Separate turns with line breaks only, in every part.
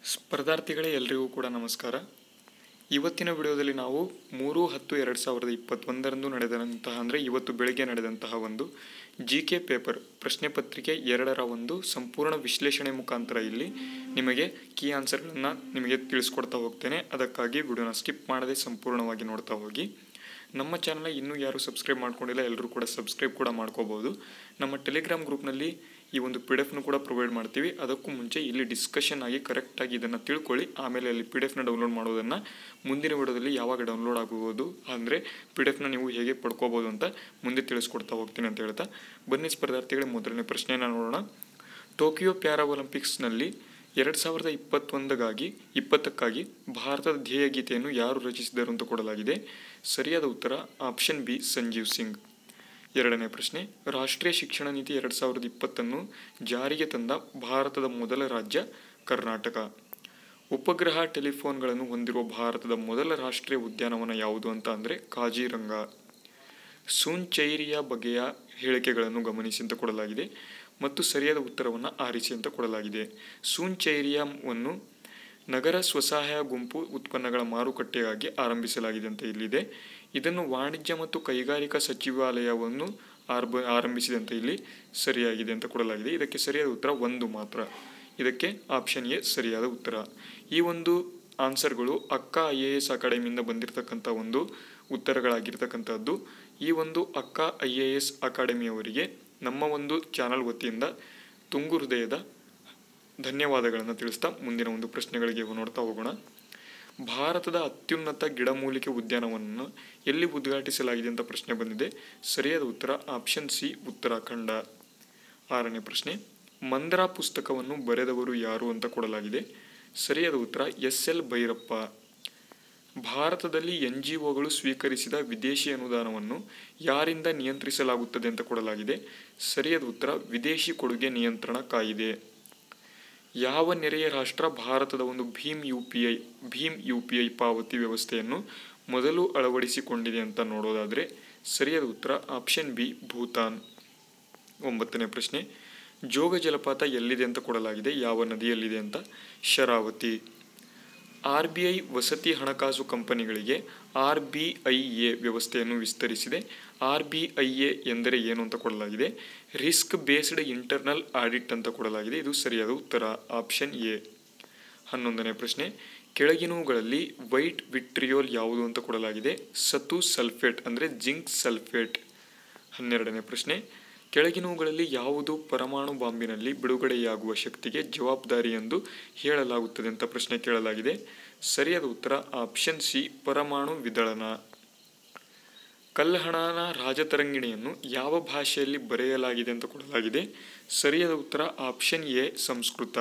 ಸ್ಪರ್ಧಾರ್ಥಿಗಳೇ ಎಲ್ರಿಗೂ ಕೂಡ ನಮಸ್ಕಾರ ಇವತ್ತಿನ ವಿಡಿಯೋದಲ್ಲಿ ನಾವು ಮೂರು ಹತ್ತು ಎರಡು ಸಾವಿರದ ಇಪ್ಪತ್ತೊಂದರಂದು ನಡೆದಂತಹ ಅಂದರೆ ಇವತ್ತು ಬೆಳಗ್ಗೆ ನಡೆದಂತಹ ಒಂದು ಜಿ ಕೆ ಪೇಪರ್ ಪ್ರಶ್ನೆ ಪತ್ರಿಕೆ ಎರಡರ ಒಂದು ಸಂಪೂರ್ಣ ವಿಶ್ಲೇಷಣೆ ಮುಖಾಂತರ ಇಲ್ಲಿ ನಿಮಗೆ ಕೀ ಆನ್ಸರ್ಗಳನ್ನು ನಿಮಗೆ ತಿಳಿಸ್ಕೊಡ್ತಾ ಹೋಗ್ತೇನೆ ಅದಕ್ಕಾಗಿ ವಿಡಿಯೋನ ಸ್ಕಿಪ್ ಮಾಡದೆ ಸಂಪೂರ್ಣವಾಗಿ ನೋಡ್ತಾ ಹೋಗಿ ನಮ್ಮ ಚಾನಲ್ನ ಇನ್ನೂ ಯಾರು ಸಬ್ಸ್ಕ್ರೈಬ್ ಮಾಡ್ಕೊಂಡಿಲ್ಲ ಎಲ್ಲರೂ ಕೂಡ ಸಬ್ಸ್ಕ್ರೈಬ್ ಕೂಡ ಮಾಡ್ಕೋಬೋದು ನಮ್ಮ ಟೆಲಿಗ್ರಾಮ್ ಗ್ರೂಪ್ನಲ್ಲಿ ಈ ಒಂದು ಪಿ ಡಿ ಎಫ್ನು ಕೂಡ ಪ್ರೊವೈಡ್ ಮಾಡ್ತೀವಿ ಅದಕ್ಕೂ ಮುಂಚೆ ಇಲ್ಲಿ ಡಿಸ್ಕಷನ್ ಆಗಿ ಕರೆಕ್ಟಾಗಿ ಇದನ್ನು ತಿಳ್ಕೊಳ್ಳಿ ಆಮೇಲೆ ಅಲ್ಲಿ ಪಿ ಡಿ ಎಫ್ನ ಡೌನ್ಲೋಡ್ ಮಾಡೋದನ್ನು ಮುಂದಿನ ವಿಡಿಯೋದಲ್ಲಿ ಯಾವಾಗ ಡೌನ್ಲೋಡ್ ಆಗುವುದು ಅಂದರೆ ಪಿ ಡಿ ಎಫ್ನ ನೀವು ಹೇಗೆ ಪಡ್ಕೋಬೋದು ಅಂತ ಮುಂದೆ ತಿಳಿಸ್ಕೊಡ್ತಾ ಹೋಗ್ತೀನಿ ಅಂತ ಹೇಳ್ತಾ ಬನ್ನಿ ಸ್ಪರ್ಧಾರ್ಥಿಗಳ ಮೊದಲನೇ ಪ್ರಶ್ನೆಯನ್ನು ನೋಡೋಣ ಟೋಕಿಯೋ ಪ್ಯಾರಾ ಒಲಿಂಪಿಕ್ಸ್ನಲ್ಲಿ ಎರಡು ಸಾವಿರದ ಇಪ್ಪತ್ತೊಂದಗಾಗಿ ಇಪ್ಪತ್ತಕ್ಕಾಗಿ ಭಾರತದ ಧ್ಯೇಯ ಗೀತೆಯನ್ನು ಯಾರು ರಚಿಸಿದರು ಅಂತ ಕೊಡಲಾಗಿದೆ ಸರಿಯಾದ ಉತ್ತರ ಆಪ್ಷನ್ ಬಿ ಸಂಜೀವ್ ಸಿಂಗ್ ಎರಡನೇ ಪ್ರಶ್ನೆ ರಾಷ್ಟ್ರೀಯ ಶಿಕ್ಷಣ ನೀತಿ ಎರಡು ಸಾವಿರದ ಇಪ್ಪತ್ತನ್ನು ಜಾರಿಗೆ ತಂದ ಭಾರತದ ಮೊದಲ ರಾಜ್ಯ ಕರ್ನಾಟಕ ಉಪಗ್ರಹ ಟೆಲಿಫೋನ್ಗಳನ್ನು ಹೊಂದಿರುವ ಭಾರತದ ಮೊದಲ ರಾಷ್ಟ್ರೀಯ ಉದ್ಯಾನವನ ಯಾವುದು ಅಂತ ಅಂದರೆ ಕಾಜಿರಂಗ ಸೂನ್ಚೈರಿಯ ಬಗೆಯ ಹೇಳಿಕೆಗಳನ್ನು ಗಮನಿಸಿ ಅಂತ ಕೊಡಲಾಗಿದೆ ಮತ್ತು ಸರಿಯಾದ ಉತ್ತರವನ್ನು ಆರಿಸಿ ಅಂತ ಕೊಡಲಾಗಿದೆ ಸೂನ್ಚೈರಿಯಾವನ್ನು ನಗರ ಸ್ವಸಹಾಯ ಗುಂಪು ಉತ್ಪನ್ನಗಳ ಮಾರುಕಟ್ಟೆಗಾಗಿ ಆರಂಭಿಸಲಾಗಿದೆ ಅಂತ ಇಲ್ಲಿದೆ ಇದನ್ನು ವಾಣಿಜ್ಯ ಮತ್ತು ಕೈಗಾರಿಕಾ ಸಚಿವಾಲಯವನ್ನು ಆರ್ಬ ಆರಂಭಿಸಿದೆ ಅಂತ ಇಲ್ಲಿ ಸರಿಯಾಗಿದೆ ಅಂತ ಕೊಡಲಾಗಿದೆ ಇದಕ್ಕೆ ಸರಿಯಾದ ಉತ್ತರ ಒಂದು ಮಾತ್ರ ಇದಕ್ಕೆ ಆಪ್ಷನ್ ಎ ಸರಿಯಾದ ಉತ್ತರ ಈ ಒಂದು ಆನ್ಸರ್ಗಳು ಅಕ್ಕ ಐ ಎ ಎಸ್ ಅಕಾಡೆಮಿಯಿಂದ ಬಂದಿರತಕ್ಕಂಥ ಒಂದು ಉತ್ತರಗಳಾಗಿರ್ತಕ್ಕಂಥದ್ದು ಈ ಒಂದು ಅಕ್ಕ ಐ ಎ ಎಸ್ ಅಕಾಡೆಮಿಯವರಿಗೆ ನಮ್ಮ ಒಂದು ಚಾನಲ್ ವತಿಯಿಂದ ತುಂಗು ಹೃದಯದ ಧನ್ಯವಾದಗಳನ್ನು ತಿಳಿಸ್ತಾ ಮುಂದಿನ ಒಂದು ಪ್ರಶ್ನೆಗಳಿಗೆ ನೋಡ್ತಾ ಹೋಗೋಣ ಭಾರತದ ಅತ್ಯುನ್ನತ ಗಿಡಮೂಲಿಕೆ ಉದ್ಯಾನವನ್ನು ಎಲ್ಲಿ ಉದ್ಘಾಟಿಸಲಾಗಿದೆ ಅಂತ ಪ್ರಶ್ನೆ ಬಂದಿದೆ ಸರಿಯಾದ ಉತ್ತರ ಆಪ್ಷನ್ ಸಿ ಉತ್ತರಾಖಂಡ ಆರನೇ ಪ್ರಶ್ನೆ ಮಂದರ ಪುಸ್ತಕವನ್ನು ಬರೆದವರು ಯಾರು ಅಂತ ಕೊಡಲಾಗಿದೆ ಸರಿಯಾದ ಉತ್ತರ ಎಸ್ ಎಲ್ ಭೈರಪ್ಪ ಭಾರತದಲ್ಲಿ ಎನ್ ಜಿ ಒಗಳು ಸ್ವೀಕರಿಸಿದ ವಿದೇಶಿ ಅನುದಾನವನ್ನು ಯಾರಿಂದ ನಿಯಂತ್ರಿಸಲಾಗುತ್ತದೆ ಅಂತ ಕೊಡಲಾಗಿದೆ ಸರಿಯಾದ ಉತ್ತರ ವಿದೇಶಿ ಕೊಡುಗೆ ನಿಯಂತ್ರಣ ಕಾಯಿದೆ ಯಾವ ನೆರೆಯ ರಾಷ್ಟ್ರ ಭಾರತದ ಒಂದು Bhim U P I Bhim U P I ಪಾವತಿ ವ್ಯವಸ್ಥೆಯನ್ನು ಮೊದಲು ಅಳವಡಿಸಿಕೊಂಡಿದೆ ಅಂತ ನೋಡೋದಾದರೆ ಸರಿಯಾದ ಉತ್ತರ ಆಪ್ಷನ್ ಬಿ ಭೂತಾನ್ ಒಂಬತ್ತನೇ ಪ್ರಶ್ನೆ ಜೋಗ ಜಲಪಾತ ಎಲ್ಲಿದೆ ಅಂತ ಕೊಡಲಾಗಿದೆ ಯಾವ ನದಿಯಲ್ಲಿದೆ ಅಂತ ಶರಾವತಿ ಆರ್ ಬಿ ಐ ವಸತಿ ಹಣಕಾಸು ಕಂಪನಿಗಳಿಗೆ ಆರ್ ಬಿ ಐ ಎ ವ್ಯವಸ್ಥೆಯನ್ನು ವಿಸ್ತರಿಸಿದೆ ಆರ್ ಬಿ ಐ ಎ ಎಂದರೆ ಏನು ಅಂತ ಕೊಡಲಾಗಿದೆ ರಿಸ್ಕ್ ಬೇಸ್ಡ್ ಇಂಟರ್ನಲ್ ಆಡಿಟ್ ಅಂತ ಕೊಡಲಾಗಿದೆ ಇದು ಸರಿಯಾದ ಉತ್ತರ ಆಪ್ಷನ್ ಎ ಹನ್ನೊಂದನೇ ಪ್ರಶ್ನೆ ಕೆಳಗಿನವುಗಳಲ್ಲಿ ವೈಟ್ ವಿಟ್ರಿಯೋಲ್ ಯಾವುದು ಅಂತ ಕೊಡಲಾಗಿದೆ ಸತು ಸಲ್ಫೇಟ್ ಅಂದರೆ ಜಿಂಕ್ ಸಲ್ಫೇಟ್ ಹನ್ನೆರಡನೇ ಪ್ರಶ್ನೆ ಕೆಳಗಿನವುಗಳಲ್ಲಿ ಯಾವುದು ಪರಮಾಣು ಬಾಂಬಿನಲ್ಲಿ ಬಿಡುಗಡೆಯಾಗುವ ಶಕ್ತಿಗೆ ಜವಾಬ್ದಾರಿ ಎಂದು ಹೇಳಲಾಗುತ್ತದೆ ಅಂತ ಪ್ರಶ್ನೆ ಕೇಳಲಾಗಿದೆ ಸರಿಯಾದ ಉತ್ತರ ಆಪ್ಷನ್ ಸಿ ಪರಮಾಣು ವಿದಳನ ಕಲ್ಲಹಣನ ರಾಜತರಂಗಿಣಿಯನ್ನು ಯಾವ ಭಾಷೆಯಲ್ಲಿ ಬರೆಯಲಾಗಿದೆ ಅಂತ ಕೊಡಲಾಗಿದೆ ಸರಿಯಾದ ಉತ್ತರ ಆಪ್ಷನ್ ಎ ಸಂಸ್ಕೃತ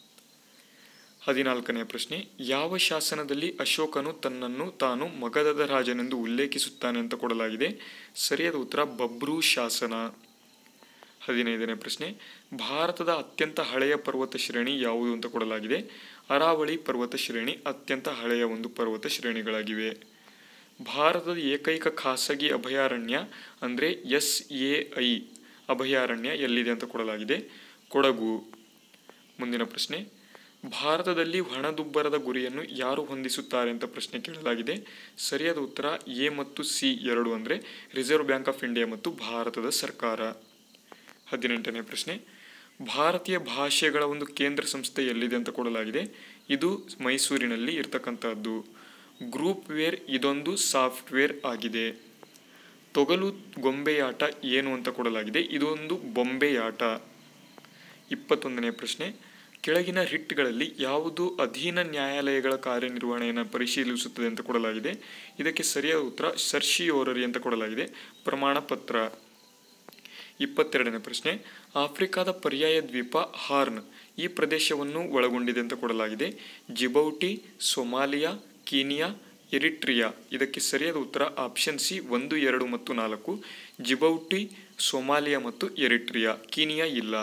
ಹದಿನಾಲ್ಕನೇ ಪ್ರಶ್ನೆ ಯಾವ ಶಾಸನದಲ್ಲಿ ಅಶೋಕನು ತನ್ನನ್ನು ತಾನು ಮಗಧದ ರಾಜನೆಂದು ಉಲ್ಲೇಖಿಸುತ್ತಾನೆ ಅಂತ ಕೊಡಲಾಗಿದೆ ಸರಿಯಾದ ಉತ್ತರ ಬಬ್ರೂ ಶಾಸನ ಹದಿನೈದನೇ ಪ್ರಶ್ನೆ ಭಾರತದ ಅತ್ಯಂತ ಹಳೆಯ ಪರ್ವತ ಶ್ರೇಣಿ ಯಾವುದು ಅಂತ ಕೊಡಲಾಗಿದೆ ಅರಾವಳಿ ಪರ್ವತ ಶ್ರೇಣಿ ಅತ್ಯಂತ ಹಳೆಯ ಒಂದು ಪರ್ವತ ಶ್ರೇಣಿಗಳಾಗಿವೆ ಭಾರತದ ಏಕೈಕ ಖಾಸಗಿ ಅಭಯಾರಣ್ಯ ಅಂದರೆ ಎಸ್ ಎ ಐ ಅಭಯಾರಣ್ಯ ಎಲ್ಲಿದೆ ಅಂತ ಕೊಡಲಾಗಿದೆ ಕೊಡಗು ಮುಂದಿನ ಪ್ರಶ್ನೆ ಭಾರತದಲ್ಲಿ ಹಣದುಬ್ಬರದ ಗುರಿಯನ್ನು ಯಾರು ಹೊಂದಿಸುತ್ತಾರೆ ಅಂತ ಪ್ರಶ್ನೆ ಕೇಳಲಾಗಿದೆ ಸರಿಯಾದ ಉತ್ತರ ಎ ಮತ್ತು ಸಿ ಎರಡು ಅಂದರೆ ರಿಸರ್ವ್ ಬ್ಯಾಂಕ್ ಆಫ್ ಇಂಡಿಯಾ ಮತ್ತು ಭಾರತದ ಸರ್ಕಾರ ಹದಿನೆಂಟನೇ ಪ್ರಶ್ನೆ ಭಾರತೀಯ ಭಾಷೆಗಳ ಒಂದು ಕೇಂದ್ರ ಸಂಸ್ಥೆ ಎಲ್ಲಿದೆ ಅಂತ ಕೊಡಲಾಗಿದೆ ಇದು ಮೈಸೂರಿನಲ್ಲಿ ಇರ್ತಕ್ಕಂಥದ್ದು ಗ್ರೂಪ್ ವೇರ್ ಇದೊಂದು ಸಾಫ್ಟ್ವೇರ್ ಆಗಿದೆ ತೊಗಲು ಗೊಂಬೆಯಾಟ ಏನು ಅಂತ ಕೊಡಲಾಗಿದೆ ಇದೊಂದು ಬೊಂಬೆಯಾಟ ಇಪ್ಪತ್ತೊಂದನೇ ಪ್ರಶ್ನೆ ಕೆಳಗಿನ ಹಿಟ್ಗಳಲ್ಲಿ ಯಾವುದು ಅಧೀನ ನ್ಯಾಯಾಲಯಗಳ ಕಾರ್ಯನಿರ್ವಹಣೆಯನ್ನು ಪರಿಶೀಲಿಸುತ್ತದೆ ಅಂತ ಕೊಡಲಾಗಿದೆ ಇದಕ್ಕೆ ಸರಿಯಾದ ಉತ್ತರ ಸರ್ಶಿಯೋರರಿ ಅಂತ ಕೊಡಲಾಗಿದೆ ಪ್ರಮಾಣ ಪತ್ರ ಇಪ್ಪತ್ತೆರಡನೇ ಪ್ರಶ್ನೆ ಆಫ್ರಿಕಾದ ಪರ್ಯಾಯ ದ್ವೀಪ ಹಾರ್ನ್ ಈ ಪ್ರದೇಶವನ್ನು ಒಳಗೊಂಡಿದೆ ಅಂತ ಕೊಡಲಾಗಿದೆ ಜಿಬೌಟಿ ಸೊಮಾಲಿಯಾ ಕೀನಿಯಾ ಎರಿಟ್ರಿಯಾ ಇದಕ್ಕೆ ಸರಿಯಾದ ಉತ್ತರ ಆಪ್ಷನ್ ಸಿ ಒಂದು ಎರಡು ಮತ್ತು ನಾಲ್ಕು ಜಿಬೌಟಿ ಸೊಮಾಲಿಯಾ ಮತ್ತು ಎರಿಟ್ರಿಯಾ ಕೀನಿಯಾ ಇಲ್ಲ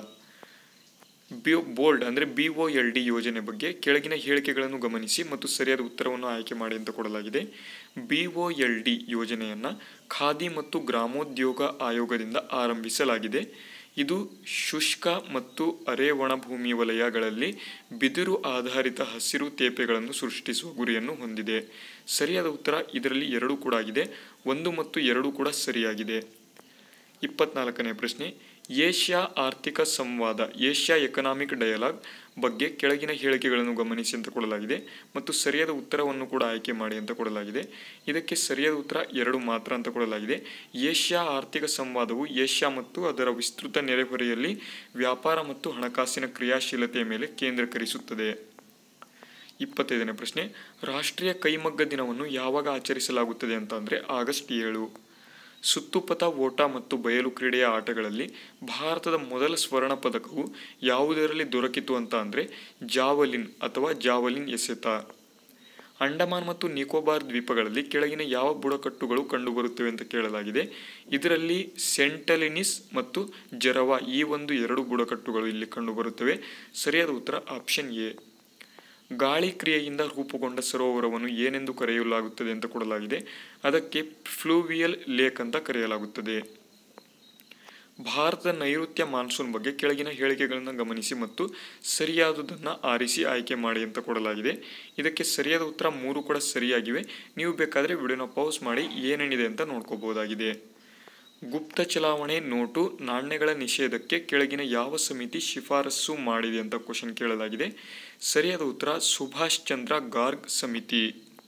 ಬಿ ಬೋಲ್ಡ್ ಅಂದರೆ ಬಿ ಒ ಎಲ್ ಡಿ ಯೋಜನೆ ಬಗ್ಗೆ ಕೆಳಗಿನ ಹೇಳಿಕೆಗಳನ್ನು ಗಮನಿಸಿ ಮತ್ತು ಸರಿಯಾದ ಉತ್ತರವನ್ನು ಆಯ್ಕೆ ಮಾಡಿ ಅಂತ ಕೊಡಲಾಗಿದೆ ಬಿ ಒ ಎಲ್ ಡಿ ಯೋಜನೆಯನ್ನು ಖಾದಿ ಮತ್ತು ಗ್ರಾಮೋದ್ಯೋಗ ಆಯೋಗದಿಂದ ಆರಂಭಿಸಲಾಗಿದೆ ಇದು ಶುಷ್ಕ ಮತ್ತು ಅರೆಒಣ ಭೂಮಿ ವಲಯಗಳಲ್ಲಿ ಬಿದಿರು ಆಧಾರಿತ ಹಸಿರು ತೇಪೆಗಳನ್ನು ಸೃಷ್ಟಿಸುವ ಗುರಿಯನ್ನು ಹೊಂದಿದೆ ಸರಿಯಾದ ಉತ್ತರ ಇದರಲ್ಲಿ ಎರಡು ಕೂಡ ಆಗಿದೆ ಒಂದು ಮತ್ತು ಎರಡು ಕೂಡ ಸರಿಯಾಗಿದೆ ಇಪ್ಪತ್ನಾಲ್ಕನೇ ಪ್ರಶ್ನೆ ಏಷ್ಯಾ ಆರ್ಥಿಕ ಸಂವಾದ ಏಷ್ಯಾ ಎಕನಾಮಿಕ್ ಡಯಲಾಗ್ ಬಗ್ಗೆ ಕೆಳಗಿನ ಹೇಳಿಕೆಗಳನ್ನು ಗಮನಿಸಿ ಅಂತ ಕೊಡಲಾಗಿದೆ ಮತ್ತು ಸರಿಯಾದ ಉತ್ತರವನ್ನು ಕೂಡ ಆಯ್ಕೆ ಮಾಡಿ ಅಂತ ಕೊಡಲಾಗಿದೆ ಇದಕ್ಕೆ ಸರಿಯಾದ ಉತ್ತರ ಎರಡು ಮಾತ್ರ ಅಂತ ಕೊಡಲಾಗಿದೆ ಏಷ್ಯಾ ಆರ್ಥಿಕ ಸಂವಾದವು ಏಷ್ಯಾ ಮತ್ತು ಅದರ ವಿಸ್ತೃತ ನೆರೆಹೊರೆಯಲ್ಲಿ ವ್ಯಾಪಾರ ಮತ್ತು ಹಣಕಾಸಿನ ಕ್ರಿಯಾಶೀಲತೆಯ ಮೇಲೆ ಕೇಂದ್ರೀಕರಿಸುತ್ತದೆ ಇಪ್ಪತ್ತೈದನೇ ಪ್ರಶ್ನೆ ರಾಷ್ಟ್ರೀಯ ಕೈಮಗ್ಗ ದಿನವನ್ನು ಯಾವಾಗ ಆಚರಿಸಲಾಗುತ್ತದೆ ಅಂತ ಅಂದರೆ ಆಗಸ್ಟ್ ಏಳು ಸುತ್ತುಪಥ ಓಟ ಮತ್ತು ಬಯಲು ಕ್ರೀಡೆಯ ಆಟಗಳಲ್ಲಿ ಭಾರತದ ಮೊದಲ ಸ್ವರ್ಣ ಪದಕವು ಯಾವುದರಲ್ಲಿ ದೊರಕಿತು ಅಂತ ಅಂದರೆ ಜಾವಲಿನ್ ಅಥವಾ ಜಾವಲಿನ್ ಎಸೆತ ಅಂಡಮಾನ್ ಮತ್ತು ನಿಕೋಬಾರ್ ದ್ವೀಪಗಳಲ್ಲಿ ಕೆಳಗಿನ ಯಾವ ಬುಡಕಟ್ಟುಗಳು ಕಂಡುಬರುತ್ತವೆ ಅಂತ ಕೇಳಲಾಗಿದೆ ಇದರಲ್ಲಿ ಸೆಂಟಲಿನಿಸ್ ಮತ್ತು ಜರವಾ ಈ ಒಂದು ಎರಡು ಬುಡಕಟ್ಟುಗಳು ಇಲ್ಲಿ ಕಂಡುಬರುತ್ತವೆ ಸರಿಯಾದ ಉತ್ತರ ಆಪ್ಷನ್ ಎ ಗಾಳಿ ಕ್ರಿಯೆಯಿಂದ ರೂಪುಗೊಂಡ ಸರೋವರವನ್ನು ಏನೆಂದು ಕರೆಯಲಾಗುತ್ತದೆ ಅಂತ ಕೊಡಲಾಗಿದೆ ಅದಕ್ಕೆ ಫ್ಲೂವಿಯಲ್ ಲೇಕ್ ಅಂತ ಕರೆಯಲಾಗುತ್ತದೆ ಭಾರತದ ನೈಋತ್ಯ ಮಾನ್ಸೂನ್ ಬಗ್ಗೆ ಕೆಳಗಿನ ಹೇಳಿಕೆಗಳನ್ನು ಗಮನಿಸಿ ಮತ್ತು ಸರಿಯಾದುದನ್ನು ಆರಿಸಿ ಆಯ್ಕೆ ಮಾಡಿ ಅಂತ ಕೊಡಲಾಗಿದೆ ಇದಕ್ಕೆ ಸರಿಯಾದ ಉತ್ತರ ಮೂರು ಕೂಡ ಸರಿಯಾಗಿವೆ ನೀವು ಬೇಕಾದರೆ ವಿಡಿಯೋನ ಪೌಸ್ ಮಾಡಿ ಏನೇನಿದೆ ಅಂತ ನೋಡ್ಕೋಬಹುದಾಗಿದೆ ಗುಪ್ತ ಚಲಾವಣೆ ನೋಟು ನಾಣ್ಯಗಳ ನಿಷೇಧಕ್ಕೆ ಕೆಳಗಿನ ಯಾವ ಸಮಿತಿ ಶಿಫಾರಸು ಮಾಡಿದೆ ಅಂತ ಕ್ವಶನ್ ಕೇಳಲಾಗಿದೆ ಸರಿಯಾದ ಉತ್ತರ ಸುಭಾಷ್ ಚಂದ್ರ ಗಾರ್ಗ್ ಸಮಿತಿ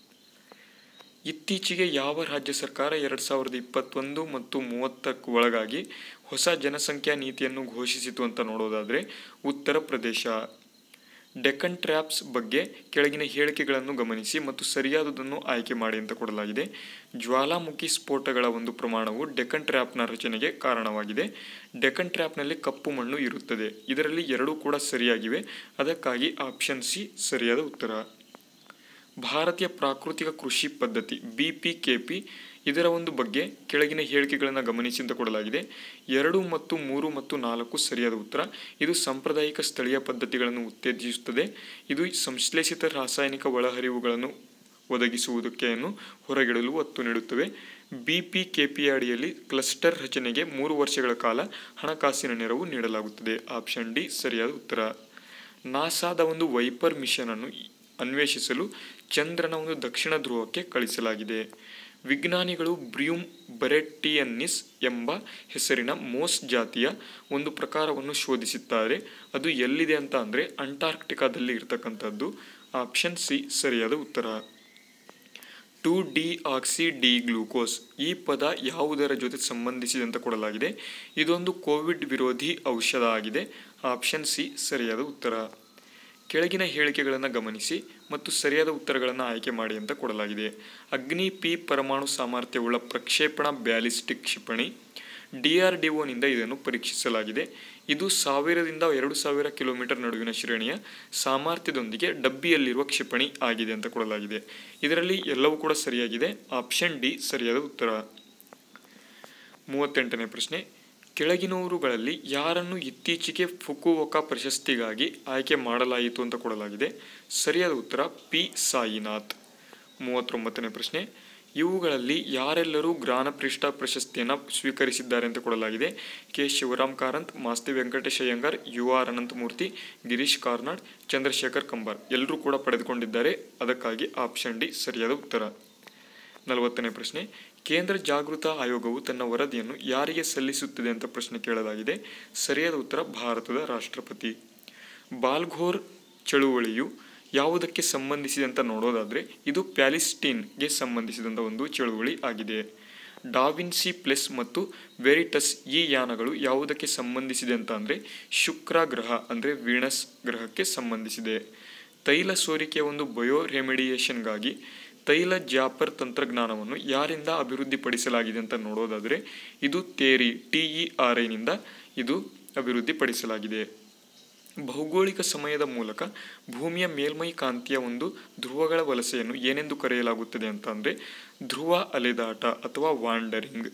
ಇತ್ತೀಚೆಗೆ ಯಾವ ರಾಜ್ಯ ಸರ್ಕಾರ ಎರಡು ಸಾವಿರದ ಇಪ್ಪತ್ತೊಂದು ಮತ್ತು ಮೂವತ್ತಕ್ಕೆ ಒಳಗಾಗಿ ಹೊಸ ಜನಸಂಖ್ಯಾ ನೀತಿಯನ್ನು ಘೋಷಿಸಿತು ಅಂತ ನೋಡೋದಾದರೆ ಉತ್ತರ ಪ್ರದೇಶ ಡೆಕ್ಕನ್ ಟ್ರ್ಯಾಪ್ಸ್ ಬಗ್ಗೆ ಕೆಳಗಿನ ಹೇಳಿಕೆಗಳನ್ನು ಗಮನಿಸಿ ಮತ್ತು ಸರಿಯಾದುದನ್ನು ಆಯ್ಕೆ ಮಾಡಿ ಅಂತ ಕೊಡಲಾಗಿದೆ ಜ್ವಾಲಾಮುಖಿ ಸ್ಫೋಟಗಳ ಒಂದು ಪ್ರಮಾಣವು ಡೆಕ್ಕನ್ ಟ್ರ್ಯಾಪ್ನ ರಚನೆಗೆ ಕಾರಣವಾಗಿದೆ ಡೆಕ್ಕನ್ ಟ್ರ್ಯಾಪ್ನಲ್ಲಿ ಕಪ್ಪು ಮಣ್ಣು ಇರುತ್ತದೆ ಇದರಲ್ಲಿ ಎರಡೂ ಕೂಡ ಸರಿಯಾಗಿವೆ ಅದಕ್ಕಾಗಿ ಆಪ್ಷನ್ ಸಿ ಸರಿಯಾದ ಉತ್ತರ ಭಾರತೀಯ ಪ್ರಾಕೃತಿಕ ಕೃಷಿ ಪದ್ಧತಿ ಬಿ ಪಿ ಕೆ ಪಿ ಇದರ ಒಂದು ಬಗ್ಗೆ ಕೆಳಗಿನ ಹೇಳಿಕೆಗಳನ್ನು ಗಮನಿಸಿ ಅಂತ ಕೊಡಲಾಗಿದೆ ಎರಡು ಮತ್ತು ಮೂರು ಮತ್ತು ನಾಲ್ಕು ಸರಿಯಾದ ಉತ್ತರ ಇದು ಸಾಂಪ್ರದಾಯಿಕ ಸ್ಥಳೀಯ ಪದ್ಧತಿಗಳನ್ನು ಉತ್ತೇಜಿಸುತ್ತದೆ ಇದು ಸಂಶ್ಲೇಷಿತ ರಾಸಾಯನಿಕ ಒಳಹರಿವುಗಳನ್ನು ಒದಗಿಸುವುದಕ್ಕೆಯನ್ನು ಹೊರಗಿಡಲು ಒತ್ತು ನೀಡುತ್ತವೆ ಬಿ ಪಿ ಕೆ ಪಿ ಅಡಿಯಲ್ಲಿ ಕ್ಲಸ್ಟರ್ ರಚನೆಗೆ ಮೂರು ವರ್ಷಗಳ ಕಾಲ ಹಣಕಾಸಿನ ನೆರವು ನೀಡಲಾಗುತ್ತದೆ ಆಪ್ಷನ್ ಡಿ ಸರಿಯಾದ ಉತ್ತರ ನಾಸಾದ ಒಂದು ವೈಪರ್ ಮಿಷನ್ ಅನ್ನು ಅನ್ವೇಷಿಸಲು ಚಂದ್ರನ ಒಂದು ದಕ್ಷಿಣ ಧ್ರುವಕ್ಕೆ ಕಳಿಸಲಾಗಿದೆ ವಿಜ್ಞಾನಿಗಳು ಬ್ರ್ಯೂಮ್ ಬರೆಟ್ಟಿಯನ್ನಿಸ್ ಎಂಬ ಹೆಸರಿನ ಮೋಸ್ ಜಾತಿಯ ಒಂದು ಪ್ರಕಾರವನ್ನು ಶೋಧಿಸಿದ್ದಾರೆ ಅದು ಎಲ್ಲಿದೆ ಅಂತ ಅಂದರೆ ಅಂಟಾರ್ಕ್ಟಿಕಾದಲ್ಲಿ ಇರತಕ್ಕಂಥದ್ದು ಆಪ್ಷನ್ ಸಿ ಸರಿಯಾದ ಉತ್ತರ two deoxy D glucose ಈ ಪದ ಯಾವುದರ ಜೊತೆ ಸಂಬಂಧಿಸಿದೆ ಅಂತ ಕೊಡಲಾಗಿದೆ ಇದೊಂದು ಕೋವಿಡ್ ವಿರೋಧಿ ಔಷಧ ಆಗಿದೆ ಆಪ್ಷನ್ ಸಿ ಸರಿಯಾದ ಉತ್ತರ ಕೆಳಗಿನ ಹೇಳಿಕೆಗಳನ್ನು ಗಮನಿಸಿ ಮತ್ತು ಸರಿಯಾದ ಉತ್ತರಗಳನ್ನು ಆಯ್ಕೆ ಮಾಡಿ ಅಂತ ಕೊಡಲಾಗಿದೆ ಅಗ್ನಿ ಪಿ ಪರಮಾಣು ಸಾಮರ್ಥ್ಯವುಳ್ಳ ಪ್ರಕ್ಷೇಪಣಾ ಬ್ಯಾಲಿಸ್ಟಿಕ್ ಕ್ಷಿಪಣಿ ಡಿ ಆರ್ ಡಿ ಒನಿಂದ ಇದನ್ನು ಪರೀಕ್ಷಿಸಲಾಗಿದೆ ಇದು ಸಾವಿರದಿಂದ ಎರಡು ಸಾವಿರ ಕಿಲೋಮೀಟರ್ ನಡುವಿನ ಶ್ರೇಣಿಯ ಸಾಮರ್ಥ್ಯದೊಂದಿಗೆ ಡಬ್ಬಿಯಲ್ಲಿರುವ ಕ್ಷಿಪಣಿ ಆಗಿದೆ ಅಂತ ಕೊಡಲಾಗಿದೆ ಇದರಲ್ಲಿ ಎಲ್ಲವೂ ಕೂಡ ಸರಿಯಾಗಿದೆ ಆಪ್ಷನ್ ಡಿ ಸರಿಯಾದ ಉತ್ತರ ಮೂವತ್ತೆಂಟನೇ ಪ್ರಶ್ನೆ ಕೆಳಗಿನವರುಗಳಲ್ಲಿ ಯಾರನ್ನು ಇತ್ತೀಚೆಗೆ ಫುಕುವೋಕಾ ಪ್ರಶಸ್ತಿಗಾಗಿ ಆಯ್ಕೆ ಮಾಡಲಾಯಿತು ಅಂತ ಕೊಡಲಾಗಿದೆ ಸರಿಯಾದ ಉತ್ತರ ಪಿ ಸಾಯಿನಾಥ್ ಮೂವತ್ತೊಂಬತ್ತನೇ ಪ್ರಶ್ನೆ ಇವುಗಳಲ್ಲಿ ಯಾರೆಲ್ಲರೂ ಜ್ಞಾನಪೃಷ್ಠ ಪ್ರಶಸ್ತಿಯನ್ನು ಸ್ವೀಕರಿಸಿದ್ದಾರೆ ಅಂತ ಕೊಡಲಾಗಿದೆ K Shivaram Karanth Masti Venkatesha Iyengar U R Ananthamurthy Girish Karnad Chandrashekhar Kambar ಎಲ್ಲರೂ ಕೂಡ ಪಡೆದುಕೊಂಡಿದ್ದಾರೆ ಅದಕ್ಕಾಗಿ ಆಪ್ಷನ್ ಡಿ ಸರಿಯಾದ ಉತ್ತರ ನಲವತ್ತನೇ ಪ್ರಶ್ನೆ ಕೇಂದ್ರ ಜಾಗೃತ ಆಯೋಗವು ತನ್ನ ವರದಿಯನ್ನು ಯಾರಿಗೆ ಸಲ್ಲಿಸುತ್ತದೆ ಅಂತ ಪ್ರಶ್ನೆ ಕೇಳಲಾಗಿದೆ ಸರಿಯಾದ ಉತ್ತರ ಭಾರತದ ರಾಷ್ಟ್ರಪತಿ ಬಾಲ್ಘೋರ್ ಚಳುವಳಿಯು ಯಾವುದಕ್ಕೆ ಸಂಬಂಧಿಸಿದೆ ಅಂತ ನೋಡೋದಾದರೆ ಇದು ಪ್ಯಾಲಿಸ್ಟೀನ್ಗೆ ಸಂಬಂಧಿಸಿದಂಥ ಒಂದು ಚಳುವಳಿ ಆಗಿದೆ ಡಾವಿನ್ಸಿ ಪ್ಲಸ್ ಮತ್ತು ವೆರಿಟಸ್ ಈ ಯಾನಗಳು ಯಾವುದಕ್ಕೆ ಸಂಬಂಧಿಸಿದೆ ಅಂತ ಅಂದರೆ ಶುಕ್ರ ಗ್ರಹ ಅಂದರೆ ವೀಣಸ್ ಗ್ರಹಕ್ಕೆ ಸಂಬಂಧಿಸಿದೆ ತೈಲ ಸೋರಿಕೆಯ ಒಂದು ಬಯೋ ರೆಮಿಡಿಯೇಷನ್ಗಾಗಿ ತೈಲ ಜಾಪರ್ ತಂತ್ರಜ್ಞಾನವನ್ನು ಯಾರಿಂದ ಅಭಿವೃದ್ಧಿಪಡಿಸಲಾಗಿದೆ ಅಂತ ನೋಡೋದಾದರೆ ಇದು ತೇರಿ ಟಿ ಇ ಆರ್ ಐನಿಂದ ಇದು ಅಭಿವೃದ್ಧಿಪಡಿಸಲಾಗಿದೆ ಭೌಗೋಳಿಕ ಸಮಯದ ಮೂಲಕ ಭೂಮಿಯ ಮೇಲ್ಮೈ ಕಾಂತಿಯ ಒಂದು ಧ್ರುವಗಳ ವಲಸೆಯನ್ನು ಏನೆಂದು ಕರೆಯಲಾಗುತ್ತದೆ ಅಂತ ಅಂದರೆ ಧ್ರುವ ಅಲೆದಾಟ ಅಥವಾ ವಾಂಡರಿಂಗ್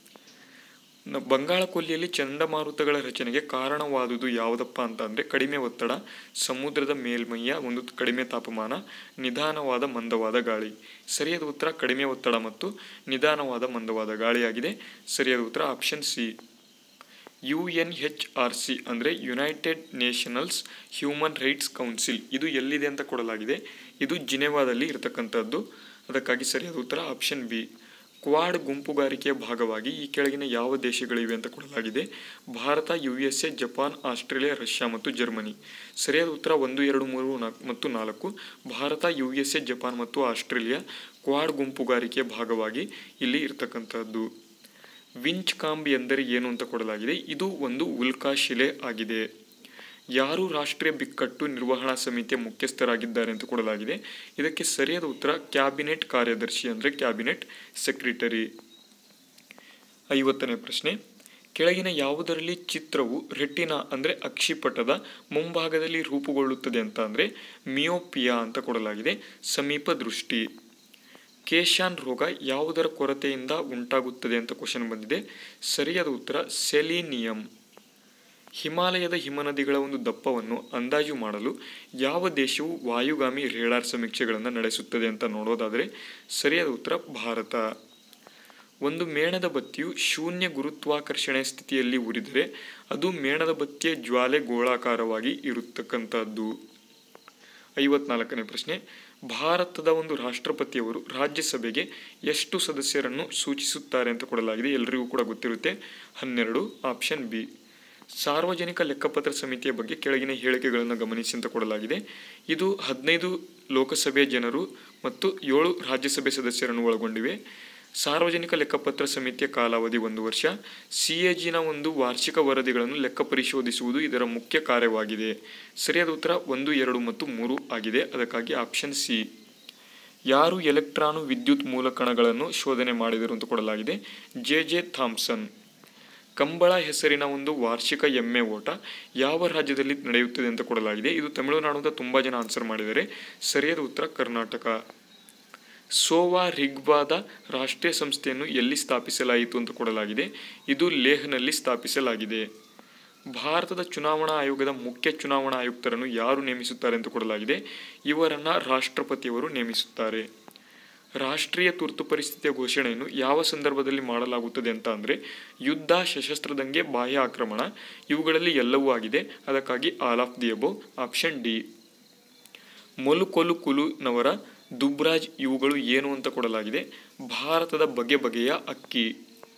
ನ- ಬಂಗಾಳ ಕೊಲ್ಲಿಯಲ್ಲಿ ಚಂಡಮಾರುತಗಳ ರಚನೆಗೆ ಕಾರಣವಾದುದು ಯಾವುದಪ್ಪ ಅಂತ ಅಂದರೆ ಕಡಿಮೆ ಒತ್ತಡ ಸಮುದ್ರದ ಮೇಲ್ಮೈಯ ಒಂದು ಕಡಿಮೆ ತಾಪಮಾನ ನಿಧಾನವಾದ ಮಂದವಾದ ಗಾಳಿ ಸರಿಯಾದ ಉತ್ತರ ಕಡಿಮೆ ಒತ್ತಡ ಮತ್ತು ನಿಧಾನವಾದ ಮಂದವಾದ ಗಾಳಿಯಾಗಿದೆ ಸರಿಯಾದ ಉತ್ತರ option C U N H R C ಅಂದರೆ United Nationals Human Rights Council ಇದು ಎಲ್ಲಿದೆ ಅಂತ ಕೊಡಲಾಗಿದೆ ಇದು ಜಿನೆವಾದಲ್ಲಿ ಇರತಕ್ಕಂಥದ್ದು ಅದಕ್ಕಾಗಿ ಸರಿಯಾದ ಉತ್ತರ ಆಪ್ಷನ್ ಬಿ ಕ್ವಾಡ್ ಗುಂಪುಗಾರಿಕೆಯ ಭಾಗವಾಗಿ ಈ ಕೆಳಗಿನ ಯಾವ ದೇಶಗಳಿವೆ ಅಂತ ಕೊಡಲಾಗಿದೆ Bharat U S A Japan Australia Russia ಮತ್ತು ಜರ್ಮನಿ ಸರಿಯಾದ ಉತ್ತರ ಒಂದು ಎರಡು ಮೂರು ನಾಲ್ಕು ಮತ್ತು ನಾಲ್ಕು Bharat U S A Japan ಮತ್ತು ಆಸ್ಟ್ರೇಲಿಯಾ ಕ್ವಾಡ್ ಗುಂಪುಗಾರಿಕೆಯ ಭಾಗವಾಗಿ ಇಲ್ಲಿ ಇರತಕ್ಕಂಥದ್ದು ವಿಂಚ್ ಕಾಂಬ್ ಎಂದರೆ ಏನು ಅಂತ ಕೊಡಲಾಗಿದೆ ಇದು ಒಂದು ಉಲ್ಕಾಶಿಲೆ ಆಗಿದೆ ಯಾರು ರಾಷ್ಟ್ರೀಯ ಬಿಕ್ಕಟ್ಟು ನಿರ್ವಹಣಾ ಸಮಿತಿಯ ಮುಖ್ಯಸ್ಥರಾಗಿದ್ದಾರೆ ಅಂತ ಕೊಡಲಾಗಿದೆ ಇದಕ್ಕೆ ಸರಿಯಾದ ಉತ್ತರ ಕ್ಯಾಬಿನೆಟ್ ಕಾರ್ಯದರ್ಶಿ ಅಂದರೆ ಕ್ಯಾಬಿನೆಟ್ ಸೆಕ್ರೆಟರಿ ಐವತ್ತನೇ ಪ್ರಶ್ನೆ ಕೆಳಗಿನ ಯಾವುದರಲ್ಲಿ ಚಿತ್ರವು ರೆಟಿನಾ ಅಂದರೆ ಅಕ್ಷಿಪಟದ ಮುಂಭಾಗದಲ್ಲಿ ರೂಪುಗೊಳ್ಳುತ್ತದೆ ಅಂತ ಅಂದರೆ ಮಿಯೋಪಿಯಾ ಅಂತ ಕೊಡಲಾಗಿದೆ ಸಮೀಪ ದೃಷ್ಟಿ ಕೇಶಾನ್ ರೋಗ ಯಾವುದರ ಕೊರತೆಯಿಂದ ಉಂಟಾಗುತ್ತದೆ ಅಂತ ಕ್ವಶನ್ ಬಂದಿದೆ ಸರಿಯಾದ ಉತ್ತರ ಸೆಲಿನಿಯಂ ಹಿಮಾಲಯದ ಹಿಮನದಿಗಳ ಒಂದು ದಪ್ಪವನ್ನು ಅಂದಾಜು ಮಾಡಲು ಯಾವ ದೇಶವು ವಾಯುಗಾಮಿ ರೇಡಾರ್ ಸಮೀಕ್ಷೆಗಳನ್ನು ನಡೆಸುತ್ತದೆ ಅಂತ ನೋಡೋದಾದರೆ ಸರಿಯಾದ ಉತ್ತರ ಭಾರತ ಒಂದು ಮೇಣದ ಬತ್ತಿಯು ಶೂನ್ಯ ಗುರುತ್ವಾಕರ್ಷಣೆ ಸ್ಥಿತಿಯಲ್ಲಿ ಉರಿದರೆ ಅದು ಮೇಣದ ಬತ್ತಿಯ ಜ್ವಾಲೆ ಗೋಳಾಕಾರವಾಗಿ ಇರತಕ್ಕಂಥದ್ದು ಐವತ್ನಾಲ್ಕನೇ ಪ್ರಶ್ನೆ ಭಾರತದ ಒಂದು ರಾಷ್ಟ್ರಪತಿಯವರು ರಾಜ್ಯಸಭೆಗೆ ಎಷ್ಟು ಸದಸ್ಯರನ್ನು ಸೂಚಿಸುತ್ತಾರೆ ಅಂತ ಕೊಡಲಾಗಿದೆ ಎಲ್ರಿಗೂ ಕೂಡ ಗೊತ್ತಿರುತ್ತೆ ಹನ್ನೆರಡು ಆಪ್ಷನ್ ಬಿ ಸಾರ್ವಜನಿಕ ಲೆಕ್ಕಪತ್ರ ಸಮಿತಿಯ ಬಗ್ಗೆ ಕೆಳಗಿನ ಹೇಳಿಕೆಗಳನ್ನು ಗಮನಿಸಿ ಅಂತ ಕೊಡಲಾಗಿದೆ ಇದು ಹದಿನೈದು ಲೋಕಸಭೆಯ ಜನರು ಮತ್ತು ಏಳು ರಾಜ್ಯಸಭೆ ಸದಸ್ಯರನ್ನು ಒಳಗೊಂಡಿವೆ ಸಾರ್ವಜನಿಕ ಲೆಕ್ಕಪತ್ರ ಸಮಿತಿಯ ಕಾಲಾವಧಿ ಒಂದು ವರ್ಷ ಸಿ ಎ ಜಿನ ಒಂದು ವಾರ್ಷಿಕ ವರದಿಗಳನ್ನು ಲೆಕ್ಕ ಪರಿಶೋಧಿಸುವುದು ಇದರ ಮುಖ್ಯ ಕಾರ್ಯವಾಗಿದೆ ಸರಿಯಾದ ಉತ್ತರ ಒಂದು ಎರಡು ಮತ್ತು ಮೂರು ಆಗಿದೆ ಅದಕ್ಕಾಗಿ ಆಪ್ಷನ್ ಸಿ ಯಾರು ಎಲೆಕ್ಟ್ರಾನು ವಿದ್ಯುತ್ ಮೂಲಕಣಗಳನ್ನು ಶೋಧನೆ ಮಾಡಿದರು ಅಂತ ಕೊಡಲಾಗಿದೆ ಜೆ ಜೆ ಥಾಮ್ಸನ್ ಕಂಬಳ ಹೆಸರಿನ ಒಂದು ವಾರ್ಷಿಕ ಎಮ್ಮೆ ಓಟ ಯಾವ ರಾಜ್ಯದಲ್ಲಿ ನಡೆಯುತ್ತದೆ ಅಂತ ಕೊಡಲಾಗಿದೆ ಇದು ತಮಿಳುನಾಡು ಅಂತ ತುಂಬ ಜನ ಆನ್ಸರ್ ಮಾಡಿದ್ದಾರೆ ಸರಿಯಾದ ಉತ್ತರ ಕರ್ನಾಟಕ ಸೋವಾ ರಿಗ್ವಾದ ರಾಷ್ಟ್ರೀಯ ಸಂಸ್ಥೆಯನ್ನು ಎಲ್ಲಿ ಸ್ಥಾಪಿಸಲಾಯಿತು ಅಂತ ಕೊಡಲಾಗಿದೆ ಇದು ಲೇಹ್ನಲ್ಲಿ ಸ್ಥಾಪಿಸಲಾಗಿದೆ ಭಾರತದ ಚುನಾವಣಾ ಆಯೋಗದ ಮುಖ್ಯ ಚುನಾವಣಾ ಆಯುಕ್ತರನ್ನು ಯಾರು ನೇಮಿಸುತ್ತಾರೆ ಅಂತ ಕೊಡಲಾಗಿದೆ ಇವರನ್ನು ರಾಷ್ಟ್ರಪತಿಯವರು ನೇಮಿಸುತ್ತಾರೆ ರಾಷ್ಟ್ರೀಯ ತುರ್ತು ಪರಿಸ್ಥಿತಿಯ ಘೋಷಣೆಯನ್ನು ಯಾವ ಸಂದರ್ಭದಲ್ಲಿ ಮಾಡಲಾಗುತ್ತದೆ ಅಂತ ಅಂದರೆ ಯುದ್ಧ ಸಶಸ್ತ್ರದಂಗೆ ಬಾಹ್ಯ ಆಕ್ರಮಣ ಇವುಗಳಲ್ಲಿ ಎಲ್ಲವೂ ಆಗಿದೆ ಅದಕ್ಕಾಗಿ all of the above option D ಮೊಲುಕೊಲು ಕುಲುನವರ ದುಬ್ರಾಜ್ ಇವುಗಳು ಏನು ಅಂತ ಕೊಡಲಾಗಿದೆ ಭಾರತದ ಬಗೆ ಬಗೆಯ ಅಕ್ಕಿ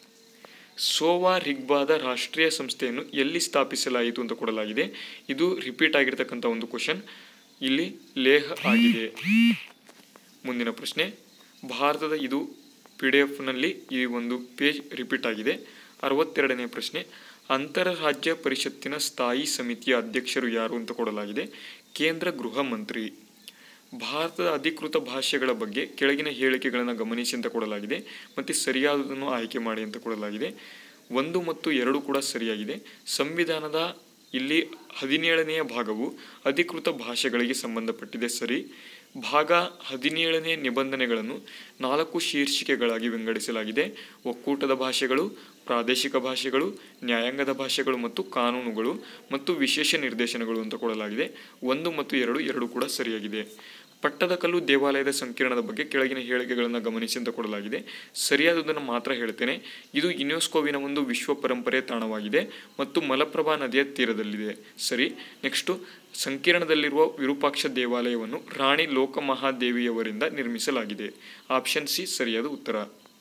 ಸೋವಾ ರಿಗ್ಬಾದ ರಾಷ್ಟ್ರೀಯ ಸಂಸ್ಥೆಯನ್ನು ಎಲ್ಲಿ ಸ್ಥಾಪಿಸಲಾಯಿತು ಅಂತ ಕೊಡಲಾಗಿದೆ ಇದು ರಿಪೀಟ್ ಆಗಿರ್ತಕ್ಕಂಥ ಒಂದು ಕ್ವಶನ್ ಇಲ್ಲಿ ಲೇಹ್ ಆಗಿದೆ ಮುಂದಿನ ಪ್ರಶ್ನೆ ಭಾರತದ ಇದು ಪಿ ಡಿ ಎಫ್ನಲ್ಲಿ ಈ ಒಂದು ಪೇಜ್ ರಿಪೀಟ್ ಆಗಿದೆ ಅರವತ್ತೆರಡನೇ ಪ್ರಶ್ನೆ ಅಂತರರಾಜ್ಯ ಪರಿಷತ್ತಿನ ಸ್ಥಾಯಿ ಸಮಿತಿಯ ಅಧ್ಯಕ್ಷರು ಯಾರು ಅಂತ ಕೊಡಲಾಗಿದೆ ಕೇಂದ್ರ ಗೃಹ ಮಂತ್ರಿ ಭಾರತದ ಅಧಿಕೃತ ಭಾಷೆಗಳ ಬಗ್ಗೆ ಕೆಳಗಿನ ಹೇಳಿಕೆಗಳನ್ನು ಗಮನಿಸಿ ಅಂತ ಕೊಡಲಾಗಿದೆ ಮತ್ತು ಸರಿಯಾದದನ್ನು ಆಯ್ಕೆ ಮಾಡಿ ಅಂತ ಕೊಡಲಾಗಿದೆ ಒಂದು ಮತ್ತು ಎರಡು ಕೂಡ ಸರಿಯಾಗಿದೆ ಸಂವಿಧಾನದ ಇಲ್ಲಿ ಹದಿನೇಳನೆಯ ಭಾಗವು ಅಧಿಕೃತ ಭಾಷೆಗಳಿಗೆ ಸಂಬಂಧಪಟ್ಟಿದೆ ಸರಿ ಭಾಗ ಹದಿನೇಳನೇ ನಿಬಂಧನೆಗಳನ್ನು ನಾಲ್ಕು ಶೀರ್ಷಿಕೆಗಳಾಗಿ ವಿಂಗಡಿಸಲಾಗಿದೆ ಒಕ್ಕೂಟದ ಭಾಷೆಗಳು ಪ್ರಾದೇಶಿಕ ಭಾಷೆಗಳು ನ್ಯಾಯಾಂಗದ ಭಾಷೆಗಳು ಮತ್ತು ಕಾನೂನುಗಳು ಮತ್ತು ವಿಶೇಷ ನಿರ್ದೇಶನಗಳು ಅಂತ ಕೊಡಲಾಗಿದೆ ಒಂದು ಮತ್ತು ಎರಡು ಎರಡು ಕೂಡ ಸರಿಯಾಗಿದೆ ಪಟ್ಟದಕಲ್ಲು ದೇವಾಲಯದ ಸಂಕೀರ್ಣದ ಬಗ್ಗೆ ಕೆಳಗಿನ ಹೇಳಿಕೆಗಳನ್ನು ಗಮನಿಸಿ ಅಂತ ಕೊಡಲಾಗಿದೆ ಸರಿಯಾದದನ್ನು ಮಾತ್ರ ಹೇಳ್ತೇನೆ ಇದು ಯುನೆಸ್ಕೋವಿನ ಒಂದು ವಿಶ್ವ ಪರಂಪರೆ ತಾಣವಾಗಿದೆ ಮತ್ತು ಮಲಪ್ರಭಾ ನದಿಯ ತೀರದಲ್ಲಿದೆ ಸರಿ ನೆಕ್ಸ್ಟು ಸಂಕೀರ್ಣದಲ್ಲಿರುವ ವಿರೂಪಾಕ್ಷ ದೇವಾಲಯವನ್ನು ರಾಣಿ ಲೋಕಮಹಾದೇವಿಯವರಿಂದ ನಿರ್ಮಿಸಲಾಗಿದೆ ಆಪ್ಷನ್ ಸಿ ಸರಿಯಾದ ಉತ್ತರ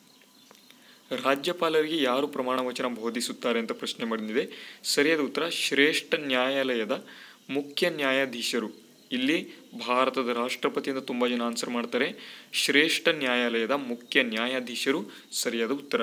ರಾಜ್ಯಪಾಲರಿಗೆ ಯಾರು ಪ್ರಮಾಣ ವಚನ ಬೋಧಿಸುತ್ತಾರೆ ಅಂತ ಪ್ರಶ್ನೆ ಬಂದಿದೆ ಸರಿಯಾದ ಉತ್ತರ ಶ್ರೇಷ್ಠ ನ್ಯಾಯಾಲಯದ ಮುಖ್ಯ ನ್ಯಾಯಾಧೀಶರು ಇಲ್ಲಿ ಭಾರತದ ರಾಷ್ಟ್ರಪತಿ ಅಂತ ತುಂಬ ಜನ ಆನ್ಸರ್ ಮಾಡ್ತಾರೆ ಶ್ರೇಷ್ಠ ನ್ಯಾಯಾಲಯದ ಮುಖ್ಯ ನ್ಯಾಯಾಧೀಶರು ಸರಿಯಾದ ಉತ್ತರ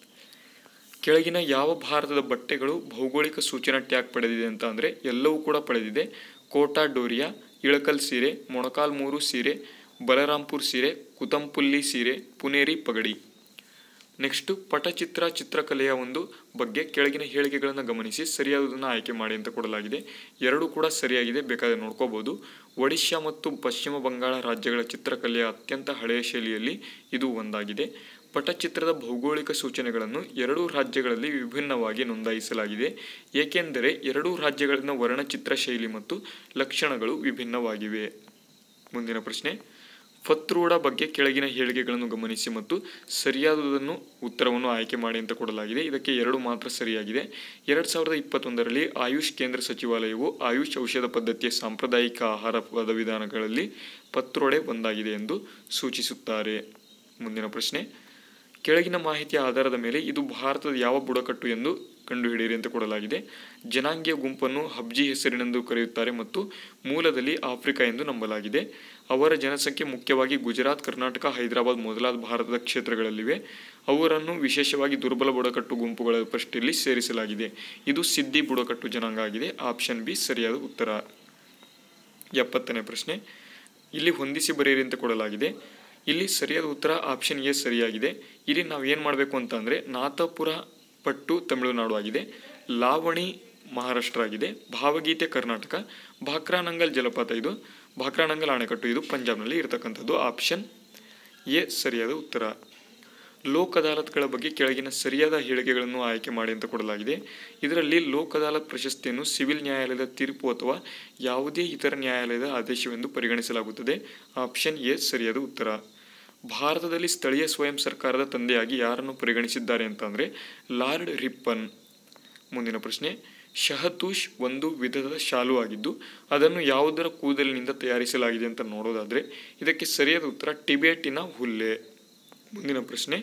ಕೆಳಗಿನ ಯಾವ ಭಾರತದ ಬಟ್ಟೆಗಳು ಭೌಗೋಳಿಕ ಸೂಚನಾ ಟ್ಯಾಗ್ ಪಡೆದಿದೆ ಅಂತ ಅಂದರೆ ಎಲ್ಲವೂ ಕೂಡ ಪಡೆದಿದೆ ಕೋಟಾ ಡೋರಿಯಾ ಇಳಕಲ್ ಸೀರೆ ಮೊಣಕಾಲ್ ಮೂರು ಸೀರೆ ಬಲರಾಂಪುರ್ ಸೀರೆ ಕುತಂಪುಲ್ಲಿ ಸೀರೆ ಪುನೇರಿ ಪಗಡಿ ನೆಕ್ಸ್ಟು ಪಟಚಿತ್ರ ಚಿತ್ರಕಲೆಯ ಒಂದು ಬಗ್ಗೆ ಕೆಳಗಿನ ಹೇಳಿಕೆಗಳನ್ನು ಗಮನಿಸಿ ಸರಿಯಾದದನ್ನು ಆಯ್ಕೆ ಮಾಡಿ ಅಂತ ಕೊಡಲಾಗಿದೆ ಎರಡೂ ಕೂಡ ಸರಿಯಾಗಿದೆ ಬೇಕಾದರೆ ನೋಡ್ಕೋಬಹುದು ಒಡಿಶಾ ಮತ್ತು ಪಶ್ಚಿಮ ಬಂಗಾಳ ರಾಜ್ಯಗಳ ಚಿತ್ರಕಲೆಯ ಅತ್ಯಂತ ಹಳೆಯ ಶೈಲಿಯಲ್ಲಿ ಇದು ಒಂದಾಗಿದೆ ಪಟಚಿತ್ರದ ಭೌಗೋಳಿಕ ಸೂಚನೆಗಳನ್ನು ಎರಡೂ ರಾಜ್ಯಗಳಲ್ಲಿ ವಿಭಿನ್ನವಾಗಿ ನೋಂದಾಯಿಸಲಾಗಿದೆ ಏಕೆಂದರೆ ಎರಡೂ ರಾಜ್ಯಗಳಲ್ಲಿನ ವರ್ಣಚಿತ್ರ ಶೈಲಿ ಮತ್ತು ಲಕ್ಷಣಗಳು ವಿಭಿನ್ನವಾಗಿವೆ ಮುಂದಿನ ಪ್ರಶ್ನೆ ಫತ್ರೂಡ ಬಗ್ಗೆ ಕೆಳಗಿನ ಹೇಳಿಕೆಗಳನ್ನು ಗಮನಿಸಿ ಮತ್ತು ಸರಿಯಾದುದನ್ನು ಉತ್ತರವನ್ನು ಆಯ್ಕೆ ಮಾಡಿ ಅಂತ ಕೊಡಲಾಗಿದೆ ಇದಕ್ಕೆ ಎರಡು ಮಾತ್ರ ಸರಿಯಾಗಿದೆ ಎರಡು ಸಾವಿರದ ಇಪ್ಪತ್ತೊಂದರಲ್ಲಿ ಆಯುಷ್ ಕೇಂದ್ರ ಸಚಿವಾಲಯವು ಆಯುಷ್ ಔಷಧ ಪದ್ಧತಿಯ ಸಾಂಪ್ರದಾಯಿಕ ಆಹಾರ ಪದವಿಧಾನಗಳಲ್ಲಿ ಪತ್ರೊಡೆ ಒಂದಾಗಿದೆ ಎಂದು ಸೂಚಿಸುತ್ತಾರೆ ಮುಂದಿನ ಪ್ರಶ್ನೆ ಕೆಳಗಿನ ಮಾಹಿತಿಯ ಆಧಾರದ ಮೇಲೆ ಇದು ಭಾರತದ ಯಾವ ಬುಡಕಟ್ಟು ಎಂದು ಕಂಡುಹಿಡಿಯಿರಿ ಅಂತ ಕೊಡಲಾಗಿದೆ ಜನಾಂಗೀಯ ಗುಂಪನ್ನು ಹಬ್ಜಿ ಹೆಸರಿನೆಂದು ಕರೆಯುತ್ತಾರೆ ಮತ್ತು ಮೂಲದಲ್ಲಿ ಆಫ್ರಿಕಾ ಎಂದು ನಂಬಲಾಗಿದೆ ಅವರ ಜನಸಂಖ್ಯೆ ಮುಖ್ಯವಾಗಿ ಗುಜರಾತ್ ಕರ್ನಾಟಕ ಹೈದರಾಬಾದ್ ಮೊದಲಾದ ಭಾರತದ ಕ್ಷೇತ್ರಗಳಲ್ಲಿವೆ ಅವರನ್ನು ವಿಶೇಷವಾಗಿ ದುರ್ಬಲ ಬುಡಕಟ್ಟು ಗುಂಪುಗಳ ಪಟ್ಟಿಯಲ್ಲಿ ಸೇರಿಸಲಾಗಿದೆ ಇದು ಸಿದ್ದಿ ಬುಡಕಟ್ಟು ಜನಾಂಗ ಆಗಿದೆ ಆಪ್ಷನ್ ಬಿ ಸರಿಯಾದ ಉತ್ತರ ಎಪ್ಪತ್ತನೇ ಪ್ರಶ್ನೆ ಇಲ್ಲಿ ಹೊಂದಿಸಿ ಬರೆಯಿರಿ ಅಂತ ಕೊಡಲಾಗಿದೆ ಇಲ್ಲಿ ಸರಿಯಾದ ಉತ್ತರ ಆಪ್ಷನ್ ಎ ಸರಿಯಾಗಿದೆ ಇಲ್ಲಿ ನಾವು ಏನು ಮಾಡಬೇಕು ಅಂತ ಅಂದರೆ ನಾಥಪುರ ಪಟ್ಟು ತಮಿಳುನಾಡು ಆಗಿದೆ ಲಾವಣಿ ಮಹಾರಾಷ್ಟ್ರ ಆಗಿದೆ ಭಾವಗೀತೆ ಕರ್ನಾಟಕ ಭಾಕ್ರಾನಂಗಲ್ ಜಲಪಾತ ಇದು ಭಾಕ್ರಾನಂಗಲ್ ಅಣೆಕಟ್ಟು ಇದು ಪಂಜಾಬ್ನಲ್ಲಿ ಇರತಕ್ಕಂಥದ್ದು ಆಪ್ಷನ್ ಎ ಸರಿಯಾದ ಉತ್ತರ ಲೋಕ್ ಅದಾಲತ್ಗಳ ಬಗ್ಗೆ ಕೆಳಗಿನ ಸರಿಯಾದ ಹೇಳಿಕೆಗಳನ್ನು ಆಯ್ಕೆ ಮಾಡಿ ಅಂತ ಕೊಡಲಾಗಿದೆ ಇದರಲ್ಲಿ ಲೋಕ್ ಅದಾಲತ್ ಪ್ರಶಸ್ತಿಯನ್ನು ಸಿವಿಲ್ ನ್ಯಾಯಾಲಯದ ತೀರ್ಪು ಅಥವಾ ಯಾವುದೇ ಇತರ ನ್ಯಾಯಾಲಯದ ಆದೇಶವೆಂದು ಪರಿಗಣಿಸಲಾಗುತ್ತದೆ ಆಪ್ಷನ್ ಎ ಸರಿಯಾದ ಉತ್ತರ ಭಾರತದಲ್ಲಿ ಸ್ಥಳೀಯ ಸ್ವಯಂ ಸರ್ಕಾರದ ತಂದೆಯಾಗಿ ಯಾರನ್ನು ಪರಿಗಣಿಸಿದ್ದಾರೆ ಅಂತಂದರೆ ಲಾರ್ಡ್ ರಿಪ್ಪನ್ ಮುಂದಿನ ಪ್ರಶ್ನೆ ಶಹತೂಷ್ ಒಂದು ವಿಧದ ಶಾಲು ಆಗಿದ್ದು ಅದನ್ನು ಯಾವುದರ ಕೂದಲಿನಿಂದ ತಯಾರಿಸಲಾಗಿದೆ ಅಂತ ನೋಡೋದಾದರೆ ಇದಕ್ಕೆ ಸರಿಯಾದ ಉತ್ತರ ಟಿಬೇಟಿನ ಹುಲ್ಲೆ ಮುಂದಿನ ಪ್ರಶ್ನೆ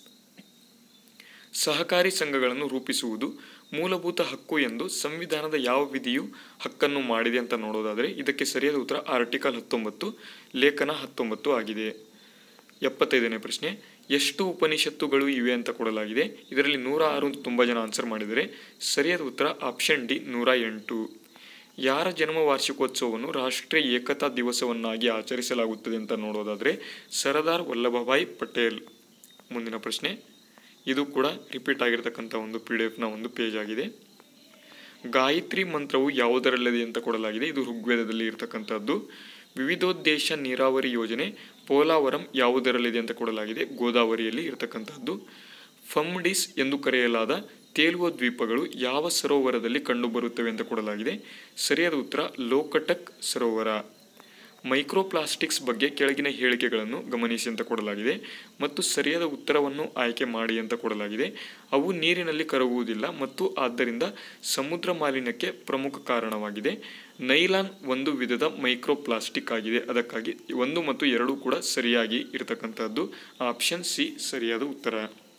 ಸಹಕಾರಿ ಸಂಘಗಳನ್ನು ರೂಪಿಸುವುದು ಮೂಲಭೂತ ಹಕ್ಕು ಎಂದು ಸಂವಿಧಾನದ ಯಾವ ವಿಧಿಯು ಹಕ್ಕನ್ನು ಮಾಡಿದೆ ಅಂತ ನೋಡೋದಾದರೆ ಇದಕ್ಕೆ ಸರಿಯಾದ ಉತ್ತರ ಆರ್ಟಿಕಲ್ ಹತ್ತೊಂಬತ್ತು ಲೇಖನ ಹತ್ತೊಂಬತ್ತು ಆಗಿದೆ ಎಪ್ಪತ್ತೈದನೇ ಪ್ರಶ್ನೆ ಎಷ್ಟು ಉಪನಿಷತ್ತುಗಳು ಇವೆ ಅಂತ ಕೊಡಲಾಗಿದೆ ಇದರಲ್ಲಿ ನೂರ ಆರು ತುಂಬ ಜನ ಆನ್ಸರ್ ಮಾಡಿದರೆ ಸರಿಯಾದ ಉತ್ತರ ಆಪ್ಷನ್ ಡಿ ನೂರ ಎಂಟು ಯಾರ ಜನ್ಮ ವಾರ್ಷಿಕೋತ್ಸವವನ್ನು ರಾಷ್ಟ್ರೀಯ ಏಕತಾ ದಿವಸವನ್ನಾಗಿ ಆಚರಿಸಲಾಗುತ್ತದೆ ಅಂತ ನೋಡೋದಾದರೆ ಸರ್ದಾರ್ ವಲ್ಲಭಭಾಯ್ ಪಟೇಲ್ ಮುಂದಿನ ಪ್ರಶ್ನೆ ಇದು ಕೂಡ ರಿಪೀಟ್ ಆಗಿರ್ತಕ್ಕಂಥ ಒಂದು ಪಿ ಡಿ ಎಫ್ನ ಒಂದು ಪೇಜ್ ಆಗಿದೆ ಗಾಯತ್ರಿ ಮಂತ್ರವು ಯಾವುದರಲ್ಲಿದೆ ಅಂತ ಕೊಡಲಾಗಿದೆ ಇದು ಋಗ್ವೇದದಲ್ಲಿ ಇರತಕ್ಕಂಥದ್ದು ವಿವಿಧೋದ್ದೇಶ ನೀರಾವರಿ ಯೋಜನೆ ಪೋಲಾವರಂ ಯಾವುದರಲ್ಲಿದೆ ಅಂತ ಕೊಡಲಾಗಿದೆ ಗೋದಾವರಿಯಲ್ಲಿ ಇರತಕ್ಕಂಥದ್ದು ಫಮ್ಡಿಸ್ ಎಂದು ಕರೆಯಲಾದ ತೇಲುವ ದ್ವೀಪಗಳು ಯಾವ ಸರೋವರದಲ್ಲಿ ಕಂಡುಬರುತ್ತವೆ ಅಂತ ಕೊಡಲಾಗಿದೆ ಸರಿಯಾದ ಉತ್ತರ ಲೋಕಟಕ್ ಸರೋವರ ಮೈಕ್ರೋಪ್ಲಾಸ್ಟಿಕ್ಸ್ ಬಗ್ಗೆ ಕೆಳಗಿನ ಹೇಳಿಕೆಗಳನ್ನು ಗಮನಿಸಿ ಅಂತ ಕೊಡಲಾಗಿದೆ ಮತ್ತು ಸರಿಯಾದ ಉತ್ತರವನ್ನು ಆಯ್ಕೆ ಮಾಡಿ ಅಂತ ಕೊಡಲಾಗಿದೆ ಅವು ನೀರಿನಲ್ಲಿ ಕರಗುವುದಿಲ್ಲ ಮತ್ತು ಆದ್ದರಿಂದ ಸಮುದ್ರ ಮಾಲಿನ್ಯಕ್ಕೆ ಪ್ರಮುಖ ಕಾರಣವಾಗಿದೆ ನೈಲಾನ್ ಒಂದು ವಿಧದ ಮೈಕ್ರೋಪ್ಲಾಸ್ಟಿಕ್ ಆಗಿದೆ ಅದಕ್ಕಾಗಿ ಒಂದು ಮತ್ತು ಎರಡು ಕೂಡ ಸರಿಯಾಗಿ ಇರತಕ್ಕಂಥದ್ದು ಆಪ್ಷನ್ ಸಿ ಸರಿಯಾದ ಉತ್ತರ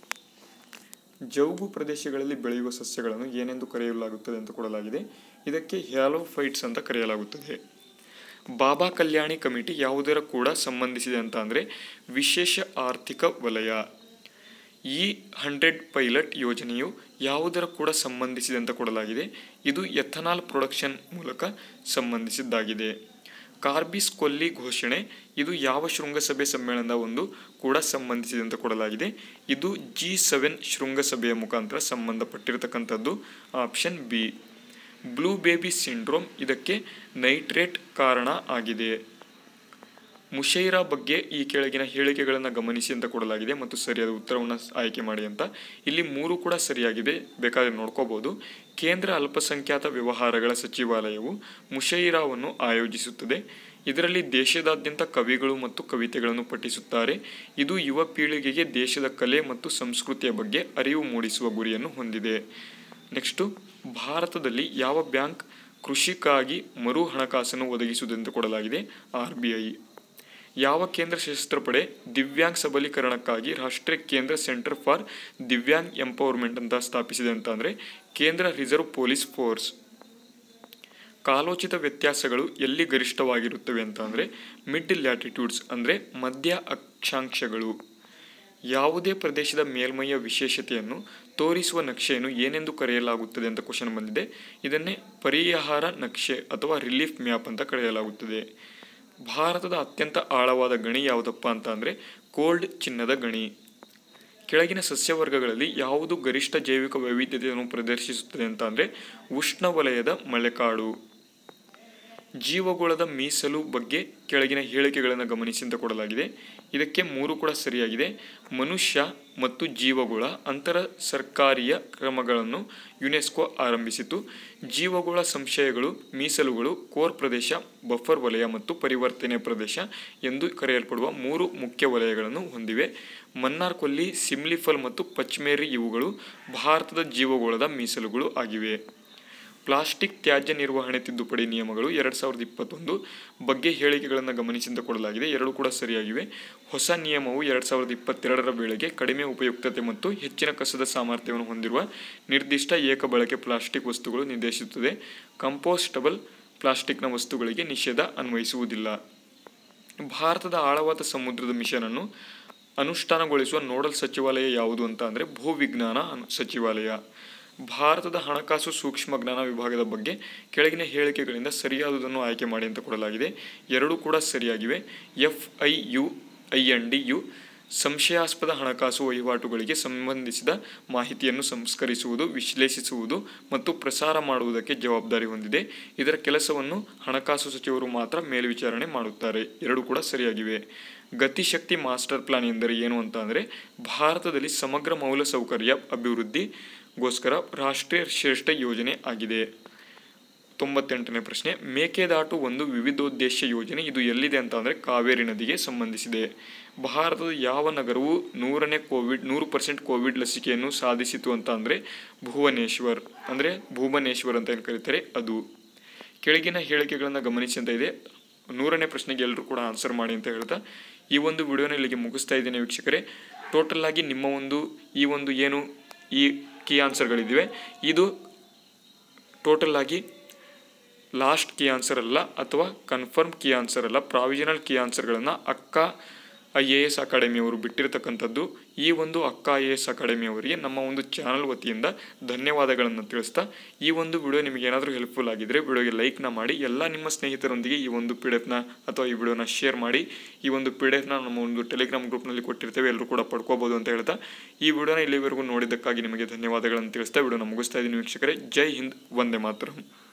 ಜೌಗು ಪ್ರದೇಶಗಳಲ್ಲಿ ಬೆಳೆಯುವ ಸಸ್ಯಗಳನ್ನು ಏನೆಂದು ಕರೆಯಲಾಗುತ್ತದೆ ಅಂತ ಕೊಡಲಾಗಿದೆ ಇದಕ್ಕೆ ಹ್ಯಾಲೋಫೈಟ್ಸ್ ಅಂತ ಕರೆಯಲಾಗುತ್ತದೆ ಬಾಬಾ ಕಲ್ಯಾಣಿ ಕಮಿಟಿ ಯಾವುದರ ಕೂಡ ಸಂಬಂಧಿಸಿದೆ ಅಂತ ಅಂದರೆ ವಿಶೇಷ ಆರ್ಥಿಕ ವಲಯ ಈ ಹಂಡ್ರೆಡ್ ಪೈಲಟ್ ಯೋಜನೆಯು ಯಾವುದರ ಕೂಡ ಸಂಬಂಧಿಸಿದೆ ಅಂತ ಕೊಡಲಾಗಿದೆ ಇದು ಎಥನಾಲ್ ಪ್ರೊಡಕ್ಷನ್ ಮೂಲಕ ಸಂಬಂಧಿಸಿದ್ದಾಗಿದೆ ಕಾರ್ಬಿಸ್ ಕೊಲ್ಲಿ ಘೋಷಣೆ ಇದು ಯಾವ ಶೃಂಗಸಭೆ ಸಮ್ಮೇಳನದ ಒಂದು ಕೂಡ ಸಂಬಂಧಿಸಿದೆ ಅಂತ ಕೊಡಲಾಗಿದೆ ಇದು ಜಿ ಸೆವೆನ್ ಶೃಂಗಸಭೆಯ ಮುಖಾಂತರ ಸಂಬಂಧಪಟ್ಟಿರತಕ್ಕಂಥದ್ದು option B blue baby syndrome ಇದಕ್ಕೆ ನೈಟ್ರೇಟ್ ಕಾರಣ ಆಗಿದೆ ಮುಷೈರಾ ಬಗ್ಗೆ ಈ ಕೆಳಗಿನ ಹೇಳಿಕೆಗಳನ್ನು ಗಮನಿಸಿ ಅಂತ ಕೊಡಲಾಗಿದೆ ಮತ್ತು ಸರಿಯಾದ ಉತ್ತರವನ್ನು ಆಯ್ಕೆ ಮಾಡಿ ಅಂತ ಇಲ್ಲಿ ಮೂರು ಕೂಡ ಸರಿಯಾಗಿದೆ ಬೇಕಾದರೆ ನೋಡ್ಕೋಬಹುದು ಕೇಂದ್ರ ಅಲ್ಪಸಂಖ್ಯಾತ ವ್ಯವಹಾರಗಳ ಸಚಿವಾಲಯವು ಮುಷೈರಾವನ್ನು ಆಯೋಜಿಸುತ್ತದೆ ಇದರಲ್ಲಿ ದೇಶದಾದ್ಯಂತ ಕವಿಗಳು ಮತ್ತು ಕವಿತೆಗಳನ್ನು ಪಠಿಸುತ್ತಾರೆ ಇದು ಯುವ ಪೀಳಿಗೆಗೆ ದೇಶದ ಕಲೆ ಮತ್ತು ಸಂಸ್ಕೃತಿಯ ಬಗ್ಗೆ ಅರಿವು ಮೂಡಿಸುವ ಗುರಿಯನ್ನು ಹೊಂದಿದೆ ನೆಕ್ಸ್ಟು ಭಾರತದಲ್ಲಿ ಯಾವ ಬ್ಯಾಂಕ್ ಕೃಷಿಗಾಗಿ ಮರು ಹಣಕಾಸನ್ನು ಒದಗಿಸುವುದೆಂದು ಕೊಡಲಾಗಿದೆ ಆರ್ ಬಿ ಐ ಯಾವ ಕೇಂದ್ರ ಸಶಸ್ತ್ರ ಪಡೆ ದಿವ್ಯಾಂಗ್ ಸಬಲೀಕರಣಕ್ಕಾಗಿ ರಾಷ್ಟ್ರೀಯ ಕೇಂದ್ರ ಸೆಂಟರ್ ಫಾರ್ ದಿವ್ಯಾಂಗ್ ಎಂಪವರ್ಮೆಂಟ್ ಅಂತ ಸ್ಥಾಪಿಸಿದೆ ಅಂತ ಅಂದರೆ ಕೇಂದ್ರ ರಿಸರ್ವ್ ಪೊಲೀಸ್ ಫೋರ್ಸ್ ಕಾಲೋಚಿತ ವ್ಯತ್ಯಾಸಗಳು ಎಲ್ಲಿ ಗರಿಷ್ಠವಾಗಿರುತ್ತವೆ ಅಂತ ಅಂದರೆ ಮಿಡ್ ಲ್ಯಾಟಿಟ್ಯೂಡ್ಸ್ ಅಂದರೆ ಮಧ್ಯ ಅಕ್ಷಾಂಶಗಳು ಯಾವುದೇ ಪ್ರದೇಶದ ಮೇಲ್ಮೈಯ ವಿಶೇಷತೆಯನ್ನು ತೋರಿಸುವ ನಕ್ಷೆಯನ್ನು ಏನೆಂದು ಕರೆಯಲಾಗುತ್ತದೆ ಅಂತ ಕ್ವಶನ್ ಬಂದಿದೆ ಇದನ್ನೇ ಪರಿಹಾರ ನಕ್ಷೆ ಅಥವಾ ರಿಲೀಫ್ ಮ್ಯಾಪ್ ಅಂತ ಕರೆಯಲಾಗುತ್ತದೆ ಭಾರತದ ಅತ್ಯಂತ ಆಳವಾದ ಗಣಿ ಯಾವುದಪ್ಪ ಅಂತ ಅಂದರೆ ಕೋಲ್ಡ್ ಚಿನ್ನದ ಗಣಿ ಕೆಳಗಿನ ಸಸ್ಯವರ್ಗಗಳಲ್ಲಿ ಯಾವುದು ಗರಿಷ್ಠ ಜೈವಿಕ ವೈವಿಧ್ಯತೆಯನ್ನು ಪ್ರದರ್ಶಿಸುತ್ತದೆ ಅಂತ ಅಂದರೆ ಉಷ್ಣವಲಯದ ಮಳೆಕಾಡು ಜೀವಗೋಳದ ಮೀಸಲು ಬಗ್ಗೆ ಕೆಳಗಿನ ಹೇಳಿಕೆಗಳನ್ನು ಗಮನಿಸಿ ಅಂತ ಕೊಡಲಾಗಿದೆ ಇದಕ್ಕೆ ಮೂರು ಕೂಡ ಸರಿಯಾಗಿದೆ ಮನುಷ್ಯ ಮತ್ತು ಜೀವಗೋಳ ಅಂತರ ಸರ್ಕಾರಿಯ ಕ್ರಮಗಳನ್ನು ಯುನೆಸ್ಕೋ ಆರಂಭಿಸಿತು ಜೀವಗೋಳ ಸಂಶಯಗಳು ಮೀಸಲುಗಳು ಕೋರ್ ಪ್ರದೇಶ ಬಫರ್ ವಲಯ ಮತ್ತು ಪರಿವರ್ತನೆ ಪ್ರದೇಶ ಎಂದು ಕರೆಯಲ್ಪಡುವ ಮೂರು ಮುಖ್ಯ ವಲಯಗಳನ್ನು ಹೊಂದಿವೆ ಮನ್ನಾರ್ ಕೊಲ್ಲಿ ಸಿಮ್ಲಿಫಲ್ ಮತ್ತು ಪಚ್ಮೇರಿ ಇವುಗಳು ಭಾರತದ ಜೀವಗೋಳದ ಮೀಸಲುಗಳು ಆಗಿವೆ ಪ್ಲಾಸ್ಟಿಕ್ ತ್ಯಾಜ್ಯ ನಿರ್ವಹಣೆ ತಿದ್ದುಪಡಿ ನಿಯಮಗಳು ಎರಡು ಸಾವಿರದ ಇಪ್ಪತ್ತೊಂದು ಬಗ್ಗೆ ಹೇಳಿಕೆಗಳನ್ನು ಗಮನಿಸಿಂದ ಕೊಡಲಾಗಿದೆ ಎರಡು ಕೂಡ ಸರಿಯಾಗಿವೆ ಹೊಸ ನಿಯಮವು ಎರಡು ಸಾವಿರದ ಇಪ್ಪತ್ತೆರಡರ ವೇಳೆಗೆ ಕಡಿಮೆ ಉಪಯುಕ್ತತೆ ಮತ್ತು ಹೆಚ್ಚಿನ ಕಸದ ಸಾಮರ್ಥ್ಯವನ್ನು ಹೊಂದಿರುವ ನಿರ್ದಿಷ್ಟ ಏಕ ಬಳಕೆ ಪ್ಲಾಸ್ಟಿಕ್ ವಸ್ತುಗಳು ನಿರ್ದೇಶಿಸುತ್ತದೆ ಕಂಪೋಸ್ಟಬಲ್ ಪ್ಲಾಸ್ಟಿಕ್ನ ವಸ್ತುಗಳಿಗೆ ನಿಷೇಧ ಅನ್ವಯಿಸುವುದಿಲ್ಲ ಭಾರತದ ಆಳವಾದ ಸಮುದ್ರದ ಮಿಷನ್ ಅನ್ನು ಅನುಷ್ಠಾನಗೊಳಿಸುವ ನೋಡಲ್ ಸಚಿವಾಲಯ ಯಾವುದು ಅಂತ ಅಂದರೆ ಭೂವಿಜ್ಞಾನ ಅನು- ಸಚಿವಾಲಯ ಭಾರತದ ಹಣಕಾಸು ಸೂಕ್ಷ್ಮ ಜ್ಞಾನ ವಿಭಾಗದ ಬಗ್ಗೆ ಕೆಳಗಿನ ಹೇಳಿಕೆಗಳಿಂದ ಸರಿಯಾದುದನ್ನು ಆಯ್ಕೆ ಮಾಡಿ ಅಂತ ಕೊಡಲಾಗಿದೆ ಎರಡೂ ಕೂಡ ಸರಿಯಾಗಿವೆ F I U I N D U ಸಂಶಯಾಸ್ಪದ ಹಣಕಾಸು ವಹಿವಾಟುಗಳಿಗೆ ಸಂಬಂಧಿಸಿದ ಮಾಹಿತಿಯನ್ನು ಸಂಸ್ಕರಿಸುವುದು ವಿಶ್ಲೇಷಿಸುವುದು ಮತ್ತು ಪ್ರಸಾರ ಮಾಡುವುದಕ್ಕೆ ಜವಾಬ್ದಾರಿ ಹೊಂದಿದೆ ಇದರ ಕೆಲಸವನ್ನು ಹಣಕಾಸು ಸಚಿವರು ಮಾತ್ರ ಮೇಲ್ವಿಚಾರಣೆ ಮಾಡುತ್ತಾರೆ ಎರಡು ಕೂಡ ಸರಿಯಾಗಿವೆ ಗತಿಶಕ್ತಿ ಮಾಸ್ಟರ್ ಪ್ಲಾನ್ ಎಂದರೆ ಏನು ಅಂತ ಅಂದರೆ ಭಾರತದಲ್ಲಿ ಸಮಗ್ರ ಮೂಲಸೌಕರ್ಯ ಅಭಿವೃದ್ಧಿಗೋಸ್ಕರ ರಾಷ್ಟ್ರೀಯ ಶ್ರೇಷ್ಠ ಯೋಜನೆ ಆಗಿದೆ ತೊಂಬತ್ತೆಂಟನೇ ಪ್ರಶ್ನೆ ಮೇಕೆದಾಟು ಒಂದು ವಿವಿಧೋದ್ದೇಶ ಯೋಜನೆ ಇದು ಎಲ್ಲಿದೆ ಅಂತ ಅಂದರೆ ಕಾವೇರಿ ನದಿಗೆ ಸಂಬಂಧಿಸಿದೆ ಭಾರತದ ಯಾವ ನಗರವು ನೂರನೇ ಕೋವಿಡ್ ನೂರು ಪರ್ಸೆಂಟ್ ಕೋವಿಡ್ ಲಸಿಕೆಯನ್ನು ಸಾಧಿಸಿತು ಅಂತ ಅಂದರೆ ಭುವನೇಶ್ವರ್ ಅಂದರೆ ಭುವನೇಶ್ವರ್ ಅಂತ ಏನು ಕರೀತಾರೆ ಅದು ಕೆಳಗಿನ ಹೇಳಿಕೆಗಳನ್ನು ಗಮನಿಸಿ ಅಂತ ಇದೆ ನೂರನೇ ಪ್ರಶ್ನೆಗೆ ಎಲ್ಲರೂ ಕೂಡ ಆನ್ಸರ್ ಮಾಡಿ ಅಂತ ಹೇಳ್ತಾ ಈ ಒಂದು ವಿಡಿಯೋನ ಇಲ್ಲಿಗೆ ಮುಗಿಸ್ತಾ ಇದ್ದೀನಿ ವೀಕ್ಷಕರೇ ಟೋಟಲ್ ಆಗಿ ನಿಮ್ಮ ಒಂದು ಈ ಒಂದು ಏನು ಈ ಕೀ ಆನ್ಸರ್ಗಳಿವೆ ಇದು ಟೋಟಲ್ ಆಗಿ ಲಾಸ್ಟ್ ಕೀ ಆನ್ಸರ್ ಅಲ್ಲ ಅಥವಾ ಕನ್ಫರ್ಮ್ ಕೀ ಆನ್ಸರ್ ಅಲ್ಲ ಪ್ರಾವಿಷನಲ್ ಕೀ ಆನ್ಸರ್ಗಳನ್ನು ಅಕ್ಕ ಐ ಎ ಎಸ್ ಅಕಾಡೆಮಿಯವರು ಬಿಟ್ಟಿರ್ತಕ್ಕಂಥದ್ದು ಈ ಒಂದು ಅಕ್ಕ ಐ ಎ ಎಸ್ ಅಕಾಡೆಮಿಯವರಿಗೆ ನಮ್ಮ ಒಂದು ಚಾನಲ್ ವತಿಯಿಂದ ಧನ್ಯವಾದಗಳನ್ನು ತಿಳಿಸ್ತಾ ಈ ಒಂದು ವಿಡಿಯೋ ನಿಮಗೆ ಏನಾದರೂ ಹೆಲ್ಪ್ಫುಲ್ ಆಗಿದ್ದರೆ ವಿಡಿಯೋಗೆ ಲೈಕ್ನ ಮಾಡಿ ಎಲ್ಲ ನಿಮ್ಮ ಸ್ನೇಹಿತರೊಂದಿಗೆ ಈ ಒಂದು ಪಿ ಡಿ ಎಫ್ನ ಅಥವಾ ಈ ವಿಡಿಯೋನ ಶೇರ್ ಮಾಡಿ ಈ ಒಂದು ಪಿ ಡಿ ಎಫ್ನ ನಮ್ಮ ಒಂದು ಟೆಲಿಗ್ರಾಮ್ ಗ್ರೂಪ್ನಲ್ಲಿ ಕೊಟ್ಟಿರ್ತೇವೆ ಎಲ್ಲರೂ ಕೂಡ ಪಡ್ಕೋಬೋದು ಅಂತ ಹೇಳ್ತಾ ಈ ವಿಡಿಯೋನ ಇಲ್ಲಿವರೆಗೂ ನೋಡಿದ್ದಕ್ಕಾಗಿ ನಿಮಗೆ ಧನ್ಯವಾದಗಳನ್ನು ತಿಳಿಸ್ತಾ ವಿಡಿಯೋನ ಮುಗಿಸ್ತಾ ಇದ್ದೀನಿ ವೀಕ್ಷಕರೇ ಜೈ ಹಿಂದ್ ವಂದೇ ಮಾತರಂ